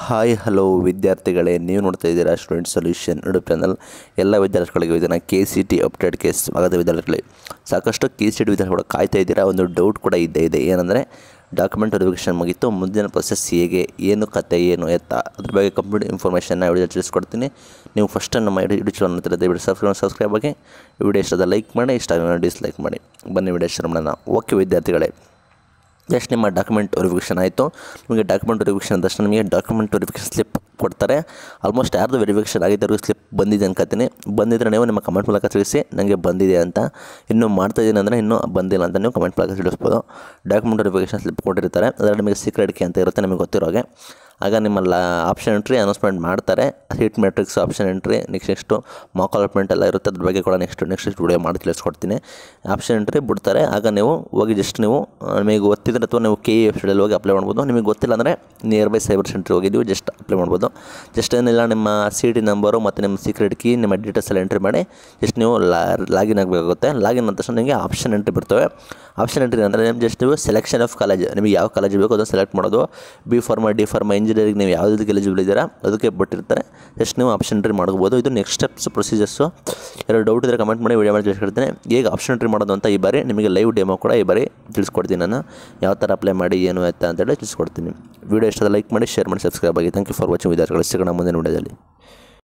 hi hello ವಿದ್ಯಾರ್ಥಿಗಳೇ ನೀವು ನೋಡ್ತಾ ಇದ್ದೀರಾ ಸ್ಟೂಡೆಂಟ್ ಸೊಲ್ಯೂಷನ್ ಯೂಟ್ಯೂಬ್ ಚಾನಲ್ ಎಲ್ಲ ವಿದ್ಯಾರ್ಥಿಗಳಿಗೆ ಇದನ್ನು ಕೆ ಸಿ ಟಿ ಅಪ್ಡೇಟ್ಗೆ ಸ್ವಾಗತ ವಿದ್ಯಾರ್ಥಿಗಳೇ ಸಾಕಷ್ಟು ಕೆ ಸಿ ಟಿ ವಿದ್ಯಾರ್ಥಿಗಳು ಕಾಯ್ತಾ ಇದ್ದೀರಾ ಒಂದು ಡೌಟ್ ಕೂಡ ಇದ್ದೇ ಇದೆ ಏನಂದರೆ ಡಾಕ್ಯುಮೆಂಟ್ ವೆರಿಫಿಕೇಷನ್ ಮುಗೀತು ಮುಂದಿನ ಪ್ರೊಸೆಸ್ ಹೇಗೆ ಏನು ಕತೆ ಏನು ಎತ್ತ ಅದ್ರ ಬಗ್ಗೆ ಕಂಪ್ಲೀಟ್ ಇನ್ಫಾರ್ಮೇಷನ್ನ ವಿಡಿಯೋ ತಿಳಿಸ್ಕೊಡ್ತೀನಿ ನೀವು ಫಸ್ಟ್ ನಮ್ಮ ಯೂಟ್ಯೂಬ್ ಚಾನಲ್ ಹತ್ತಿರ ದಯವಿಟ್ಟು ಸಬ್ಸ್ಕ್ರೈಬ್ ಸಬ್ಸ್ಕ್ರೈಬ್ ಆಗಿ ವಿಡಿಯೋ ಇಷ್ಟದ ಲೈಕ್ ಮಾಡಿ ಇಷ್ಟ ಡಿಸ್ಲೈಕ್ ಮಾಡಿ ಬನ್ನಿ ವಿಡಿಯೋ ಶುರು ಮಾಡೋಣ ಓಕೆ ವಿದ್ಯಾರ್ಥಿಗಳೇ ಜಸ್ಟ್ ನಿಮ್ಮ ಡಾಕ್ಯುಮೆಂಟ್ ವೆರಿಫಿಕೇಷನ್ ಆಯಿತು ನಿಮಗೆ ಡಾಕ್ಯುಮೆಂಟ್ ವೆರಿಫಿಕೇಷನ್ ತಕ್ಷಣ ನಿಮಗೆ ಡಾಕ್ಯುಮೆಂಟ್ ವೆರಿಫಿಕೇಷನ್ ಸ್ಲಿಪ್ ಕೊಡ್ತಾರೆ ಆಲ್ಮೋಸ್ಟ್ ಯಾರ್ದು ವೆರಿಫಿಕೇಷನ್ ಆಗಿದ್ದವ್ರಿಗೆ ಸ್ಲಿಪ್ ಬಂದಿದೆ ಅನ್ಕೋತೀನಿ ಬಂದಿದ್ದರೆ ನೀವು ನಿಮ್ಮ ಕಮೆಂಟ್ ಮೂಲಕ ತಿಳಿಸಿ ನನಗೆ ಬಂದಿದೆ ಅಂತ ಇನ್ನೂ ಮಾಡ್ತಾ ಇದ್ದೀನಿ ಅಂದರೆ ಇನ್ನೂ ಬಂದಿಲ್ಲ ಅಂತ ನೀವು ಕಮೆಂಟ್ ಮೂಲಕ ತಿಳಿಸ್ಬೋದು ಡಾಕ್ಯುಮೆಂಟ್ ವೆರಿಫಿಕೇಷನ್ ಸ್ಲಿಪ್ ಕೊಟ್ಟಿರ್ತಾರೆ ಅದರಲ್ಲಿ ನಿಮಗೆ ಸೀಕ್ರೆಟ್ ಕೀ ಅಂತ ಇರುತ್ತೆ ನಿಮಗೆ ಗೊತ್ತಿರೋ ಹಾಗೆ ಆಗ ನಿಮ್ಮ ಲಾ ಆಪ್ಷನ್ ಎಂಟ್ರಿ ಅನೌನ್ಸ್ಮೆಂಟ್ ಮಾಡ್ತಾರೆ seat matrix option entry next next mock allotment ಎಲ್ಲ ಇರುತ್ತೆ ಅದ್ರ ಬಗ್ಗೆ ಕೂಡ ನೆಕ್ಸ್ಟ್ ನೆಕ್ಸ್ಟ್ ನೆಕ್ಸ್ಟ್ ವಿಡಿಯೋ ಮಾಡಿ ತಿಳಿಸ್ಕೊಡ್ತೀನಿ ಆಪ್ಷನ್ ಎಂಟ್ರಿ ಬಿಡ್ತಾರೆ ಆಗ ನೀವು ಹೋಗಿ ಜಸ್ಟ್ ನೀವು ಆ, ನಿಮಗೆ ಗೊತ್ತಿದ್ರೆ ಅಥವಾ ನೀವು ಕೆ ಇ ವೆಬ್ಸೈಟಲ್ಲಿ ಹೋಗಿ ಅಪ್ಲೈ ಮಾಡ್ಬೋದು ನಿಮಗೆ ಗೊತ್ತಿಲ್ಲ ಅಂದರೆ ನಿಯರ್ ಬೈ ಸೈಬರ್ ಸೆಂಟ್ರಿಗೆ ಹೋಗಿದ್ದೀವಿ ಜಸ್ಟ್ ಅಪ್ಲೈ ಮಾಡ್ಬೋದು ಜಸ್ಟ್ ಏನಿಲ್ಲ ನಿಮ್ಮ ಸಿ ಟಿ ನಂಬರು ಮತ್ತು ನಿಮ್ಮ ಸೀಕ್ರೆಟ್ ಕೀ ನಿಮ್ಮ ಡೀಟೇಲ್ಸ್ ಎಲ್ಲ ಎಂಟ್ರಿ ಮಾಡಿ ಜಸ್ಟ್ ನೀವು ಲಾಗಿನ್ ಆಗಬೇಕಾಗುತ್ತೆ ಲಾಗಿನ್ ಆದ ತಕ್ಷಣ ನಿಮಗೆ ಆಪ್ಷನ್ ಎಂಟ್ರಿ ಬರ್ತವೆ ಆಪ್ಷನ್ ಎಂಟ್ರಿ ಅಂದರೆ ನಿಮ್ಮ ಜಸ್ಟ್ ನೀವು ಸೆಲೆಕ್ಷನ್ ಆಫ್ ಕಾಲೇಜ್ ನಿಮಗೆ ಯಾವ ಕಾಲೇಜ್ ಬೇಕು ಅದನ್ನು ಸೆಲೆಕ್ಟ್ ಮಾಡೋದು B pharma D pharma engineering ನೀವು ಯಾವುದಕ್ಕೆ ಎಲಿಜಿಬಲ್ ಇದ್ದೀರಾ ಅದಕ್ಕೆ ಬಿಟ್ಟಿರ್ತಾರೆ ಜಸ್ಟ್ ನೀವು ಆಪ್ಷನ್ ಎಂಟ್ರಿ ಮಾಡ್ಬೋದು ಇದು ನೆಕ್ಸ್ಟ್ ಸ್ಟೆಪ್ಸ್ ಪ್ರೊಸೀಜರ್ಸು ಯಾರು ಡೌಟ್ ಇದ್ದರೆ ಕಮೆಂಟ್ ಮಾಡಿ ವಿಡಿಯೋ ಮಾಡಿ ತಿಳಿಸ್ಕೊಡ್ತೀನಿ ಹೇಗೆ ಆಪ್ಷನ್ ಎಂಟ್ರಿ ಮಾಡೋದು ಅಂತ ಈ ಬಾರಿ ನಿಮಗೆ ಲೈವ್ ಡೆಮೋ ಕೂಡ ಈ ಬಾರಿ ತಿಳಿಸ್ಕೊಡ್ತೀನಿ ನಾನು ಯಾವ ಥರ ಅಪ್ಲೈ ಮಾಡಿ ಏನು ಎತ್ತ ಅಂತೇಳಿ ತಿಳಿಸ್ಕೊಡ್ತೀನಿ ವಿಡಿಯೋ ಇಷ್ಟದ ಲೈಕ್ ಮಾಡಿ ಶೇರ್ ಮಾಡಿ ಸಬ್ಸ್ಕ್ರೈಬ್ ಆಗಿ ಥ್ಯಾಂಕ್ ಯು ಫಾರ್ ವಾಚಿಂಗ್ ವಿದ್ಯಾರ್ಥಿಗಳು ಸಿಗೋಣ ಮುಂದಿನ ವಿಡಿಯೋದಲ್ಲಿ